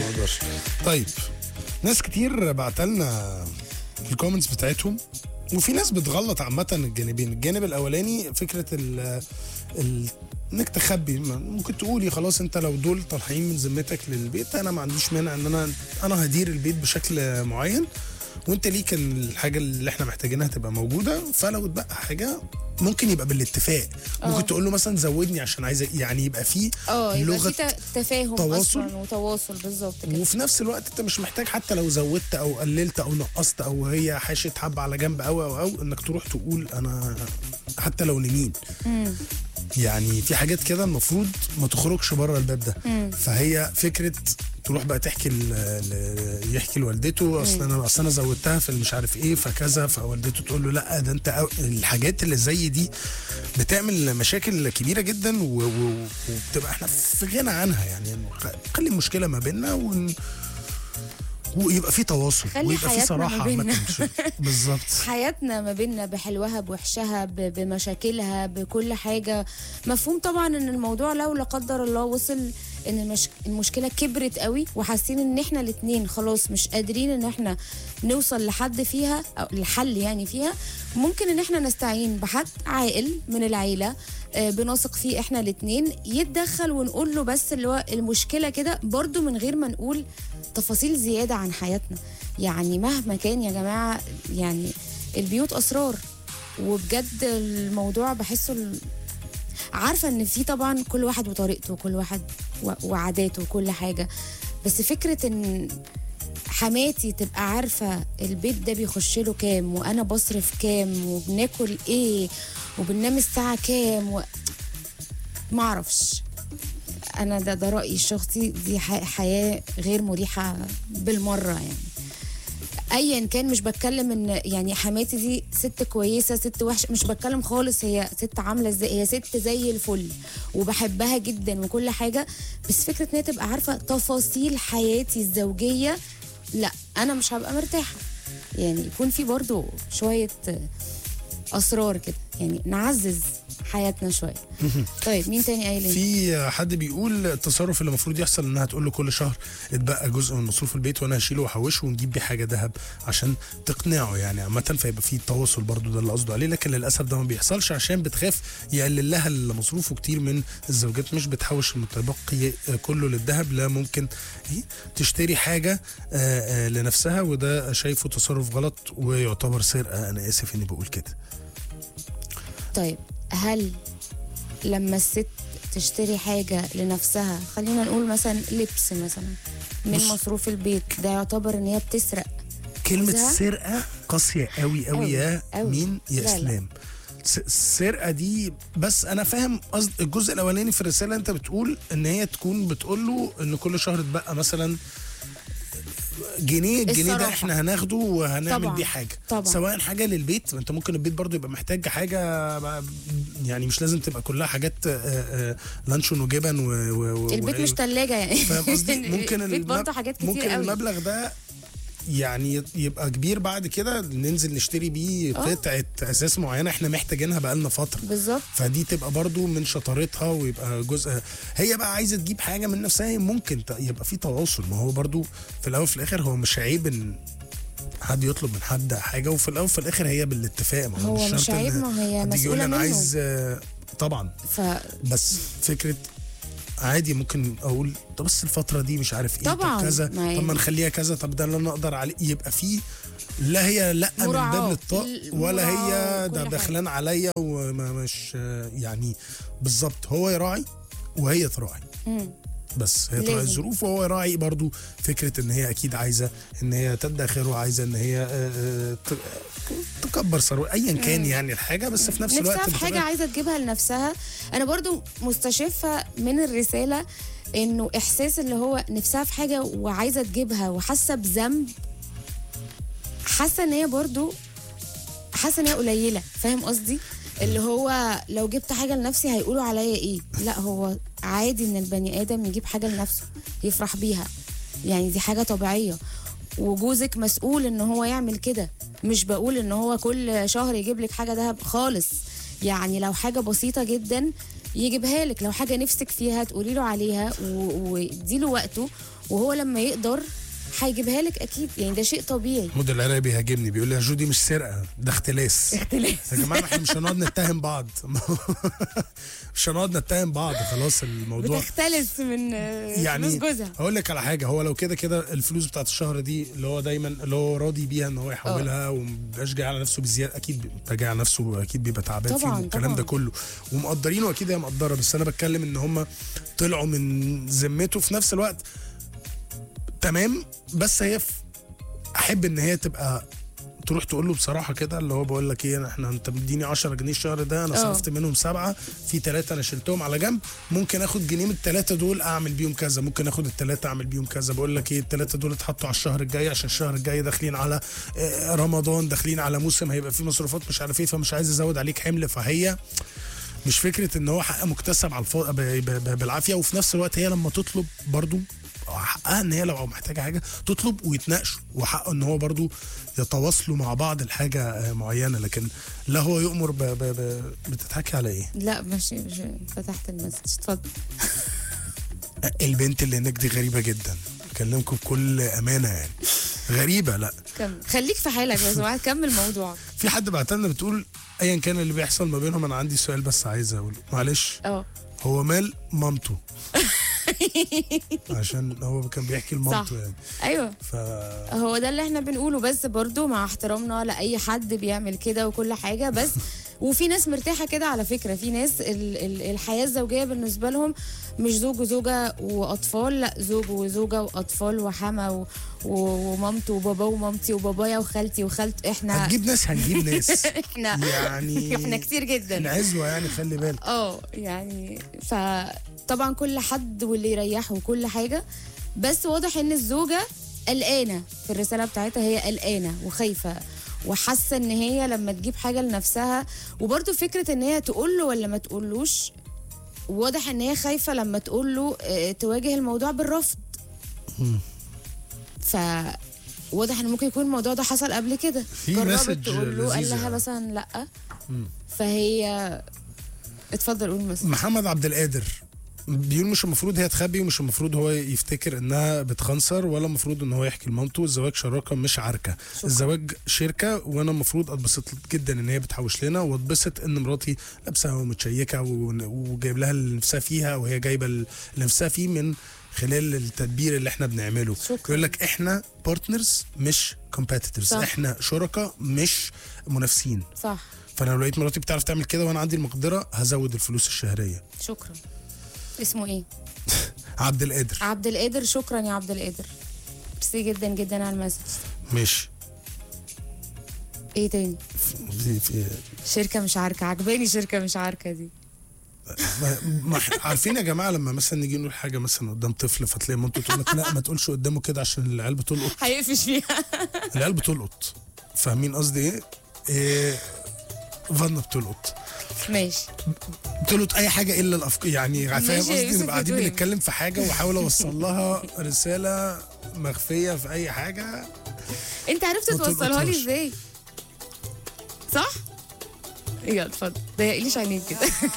ما اقدرش طيب ناس كتير بعتلنا الكومنتس بتاعتهم وفي ناس بتغلط عامة الجانبين الجانب الأولاني فكرة ال ال انك تخبي ممكن تقولي خلاص انت لو دول طالعين من ذمتك للبيت انا ما عنديش مانع ان انا انا هدير البيت بشكل معين وانت ليك الحاجه اللي احنا محتاجينها تبقى موجوده فلو اتبقى حاجه ممكن يبقى بالاتفاق ممكن اه. تقول له مثلا زودني عشان عايزه يعني يبقى في اه يبقى لغه في ت- تفاهم تواصل. اصلا وتواصل بالظبط كده وفي نفس الوقت انت مش محتاج حتى لو زودت او قللت او نقصت او هي حاشت حبه على جنب او او او انك تروح تقول انا حتى لو لمين مم. يعني في حاجات كده المفروض ما تخرجش بره الباب ده مم. فهي فكره تروح بقى تحكي ل... ل... يحكي لوالدته اصل انا اصل انا زودتها في مش عارف ايه فكذا فوالدته تقول له لا ده انت أو... الحاجات اللي زي دي بتعمل مشاكل كبيره جدا و... و... وبتبقى احنا في غنى عنها يعني خ- خلي المشكله ما بيننا ون... ويبقى في تواصل خلي ويبقى في حياتنا صراحه ما بيننا. عامة مش- بالظبط حياتنا ما بيننا بحلوها بوحشها ب- بمشاكلها بكل حاجة مفهوم طبعا ان الموضوع لو لا قدر الله وصل ان المش... المشكلة كبرت قوي وحاسين ان احنا الاتنين خلاص مش قادرين ان احنا نوصل لحد فيها او الحل يعني فيها ممكن ان احنا نستعين بحد عاقل من العيلة آه، بنثق فيه احنا الاتنين يتدخل ونقول له بس اللي هو المشكلة كده برضو من غير ما نقول تفاصيل زيادة عن حياتنا يعني مهما كان يا جماعة يعني البيوت أسرار وبجد الموضوع بحسه ال- عارفة ان في طبعا كل واحد وطريقته وكل واحد و- وعاداته وكل حاجة بس فكرة ان حماتي تبقى عارفة البيت ده بيخش له كام وانا بصرف كام وبناكل ايه وبننام الساعة كام و... معرفش انا ده ده رايي الشخصي دي ح- حياه غير مريحه بالمره يعني ايا كان مش بتكلم ان يعني حماتي دي ست كويسه ست وحشه مش بتكلم خالص هي ست عامله ازاي هي ست زي الفل وبحبها جدا وكل حاجه بس فكره ان هي تبقى عارفه تفاصيل حياتي الزوجيه لا انا مش هبقى مرتاحه يعني يكون في برضو شويه اسرار كده يعني نعزز حياتنا شويه طيب مين تاني قايل ايه في حد بيقول التصرف اللي المفروض يحصل انها تقول له كل شهر اتبقى جزء من مصروف البيت وانا هشيله واحوشه ونجيب بيه حاجه ذهب عشان تقنعه يعني عامه فيبقى في تواصل برضو ده اللي قصده عليه لكن للاسف ده ما بيحصلش عشان بتخاف يقلل لها المصروف وكتير من الزوجات مش بتحوش المتبقي كله للذهب لا ممكن إيه؟ تشتري حاجه آه، آه، لنفسها وده شايفه تصرف غلط ويعتبر سرقه انا اسف اني بقول كده طيب هل لما الست تشتري حاجة لنفسها خلينا نقول مثلا لبس مثلا من بص. مصروف البيت ده يعتبر ان هي بتسرق كلمة جوزها؟ سرقة قاسية قوي قوي أوي، يا أوي. مين يا لا، لا. اسلام س- السرقة دي بس انا فاهم قصد الجزء الاولاني في الرسالة انت بتقول ان هي تكون بتقول له ان كل شهر اتبقى مثلا جنيه الجنيه ده الصراحة. احنا هناخده وهنعمل طبعاً، بيه حاجه طبعاً. سواء حاجه للبيت انت ممكن البيت برضو يبقى محتاج حاجه يعني مش لازم تبقى كلها حاجات آه، آه، لانشون وجبن و, و و- البيت و- مش تلاجة يعني فاهم قصدي ممكن البيت المب- برضه حاجات كتير ممكن قوي المبلغ ده يعني يبقى كبير بعد كده ننزل نشتري بيه آه. قطعه اساس معينه احنا محتاجينها بقالنا فتره بالظبط فدي تبقى برضو من شطارتها ويبقى جزء هي بقى عايزه تجيب حاجه من نفسها هي ممكن ت- يبقى في تواصل ما هو برضو في الاول وفي الاخر هو مش عيب ان حد يطلب من حد حاجه وفي الاول وفي الاخر هي بالاتفاق ما هو مش شرط إن عيب، ما هي حد يجي يقول لي مسؤولة انا منه. عايز آه، طبعا ف بس فكره عادي ممكن اقول طب بس الفتره دي مش عارف ايه طبعاً، طب كذا ما هي- طب ما نخليها كذا طب ده اللي انا اقدر عليه يبقى فيه لا هي لا من مراعاة. باب للطاق ولا هي مراعاة ده وكل داخلان عليا ومش يعني بالظبط هو يراعي وهي تراعي مم. بس هي تراعي لازم. الظروف وهو يراعي برضو فكره ان هي اكيد عايزه ان هي تدخر وعايزه ان هي آه، آه، ت- تكبر ثروه ايا كان يعني الحاجه بس في نفس الوقت نفسها في حاجة بتبقى- عايزة تجيبها لنفسها أنا برضو مستشفة من الرسالة إنه إحساس اللي هو نفسها في حاجة وعايزة تجيبها وحاسة بذنب حاسة إن هي برضو حاسة إن هي قليلة فاهم قصدي؟ اللي هو لو جبت حاجة لنفسي هيقولوا عليا إيه؟ لا هو عادي إن البني آدم يجيب حاجة لنفسه يفرح بيها يعني دي حاجة طبيعية وجوزك مسؤول ان هو يعمل كده مش بقول ان هو كل شهر يجيب لك حاجه دهب خالص يعني لو حاجه بسيطه جدا يجيبها لك لو حاجه نفسك فيها تقولي له عليها و- واديله وقته وهو لما يقدر هيجيبها لك اكيد يعني ده شيء طبيعي محمود العراقي بيهاجمني بيقول لي يا جودي مش سرقه ده اختلاس اختلاف يا جماعه احنا مش هنقعد نتهم بعض مش هنقعد نتهم بعض خلاص الموضوع بتختلف من آه، يعني فلوس جوزها هقول لك على حاجه هو لو كده كده الفلوس بتاعت الشهر دي اللي هو دايما اللي هو راضي بيها ان هو يحولها ومبقاش جاي على نفسه بزياده اكيد بيبقى جاي على نفسه واكيد بيبقى تعبان فيه طبعاً، والكلام طبعاً. ده كله ومقدرينه اكيد هي مقدره بس انا بتكلم ان هم طلعوا من ذمته في نفس الوقت تمام بس هي في احب ان هي تبقى تروح تقول له بصراحه كده اللي هو بقول لك ايه احنا انت مديني 10 جنيه الشهر ده انا اه. صرفت منهم سبعه في ثلاثه انا شلتهم على جنب ممكن اخد جنيه من الثلاثه دول اعمل بيهم كذا ممكن اخد الثلاثه اعمل بيهم كذا بقول لك ايه الثلاثه دول اتحطوا على الشهر الجاي عشان الشهر الجاي داخلين على آه، رمضان داخلين على موسم هيبقى فيه مصروفات مش عارف ايه فمش عايز ازود عليك حمل فهي مش فكره ان هو حق مكتسب على الفو... ب... ب... ب... بالعافيه وفي نفس الوقت هي لما تطلب برضو حقها ان هي لو محتاجه حاجه تطلب ويتناقشوا وحقه ان هو برضو يتواصلوا مع بعض لحاجه آه، معينه لكن لا هو يؤمر ب... ب... ب... بتضحكي على ايه؟ لا مش مش فتحت المسج اتفضل البنت اللي هناك دي غريبه جدا بكلمكم بكل امانه يعني غريبه لا كمل خليك في حالك بس بعد كمل موضوعك في حد بعت لنا بتقول ايا كان اللي بيحصل ما بينهم انا عندي سؤال بس عايز اقوله معلش اه هو مال مامته عشان هو كان بيحكي لمامته صح. يعني ايوه ف هو ده اللي احنا بنقوله بس برضو مع احترامنا لاي حد بيعمل كده وكل حاجه بس وفي ناس مرتاحه كده على فكره في ناس ال ال الحياه الزوجيه بالنسبه لهم مش زوج وزوجه واطفال لا زوج وزوجه واطفال وحما و- و- ومامته وبابا ومامتي وبابايا وخالتي وخالت احنا هتجيب ناس هنجيب ناس احنا يعني احنا كتير جدا العزوه يعني خلي بالك اه يعني فطبعا كل حد واللي يريحه وكل حاجه بس واضح ان الزوجه قلقانه في الرساله بتاعتها هي قلقانه وخايفه وحاسه ان هي لما تجيب حاجه لنفسها وبرده فكره ان هي تقول له ولا ما تقولوش واضح ان هي خايفه لما تقول له اه، تواجه الموضوع بالرفض ف واضح ان ممكن يكون الموضوع ده حصل قبل كده في جربت مسج تقول له قال لذيذة لها يعني. مثلا لا فهي اتفضل قول مثلا محمد عبد القادر بيقول مش المفروض هي تخبي ومش المفروض هو يفتكر انها بتخنصر ولا المفروض ان هو يحكي لمامته الزواج شراكه مش عركه شكرا. الزواج شركه وانا المفروض اتبسط جدا ان هي بتحوش لنا واتبسط ان مراتي لابسه ومتشيكه ون- وجايب لها اللي نفسها فيها وهي جايبه اللي نفسها فيه من خلال التدبير اللي احنا بنعمله شكرا. يقول لك احنا بارتنرز مش كومبيتيتورز صح. احنا شركاء مش منافسين صح فانا لو لقيت مراتي بتعرف تعمل كده وانا عندي المقدره هزود الفلوس الشهريه شكرا اسمه ايه عبد القادر عبد القادر شكرا يا عبد القادر ميرسي جدا جدا على المسج ماشي ايه تاني في في شركه مش عاركه عجباني شركه مش عاركه دي ما ما عارفين يا جماعه لما مثلا نيجي نقول حاجه مثلا قدام طفل فتلاقي مامته تقول لك لا ما تقولش قدامه كده عشان العيال بتلقط هيقفش فيها العيال بتلقط فاهمين قصدي ايه؟ إيه فانا بتلقط ماشي بتلقط اي حاجه الا الافكار يعني فاهم ماشي يا قصدي يوسف نبقى قاعدين بتوهم. بنتكلم في حاجه واحاول اوصل لها رساله مخفيه في اي حاجه انت عرفت ما توصلها لي تلقطهاش. ازاي صح يلا اتفضل ضايقليش عينيك كده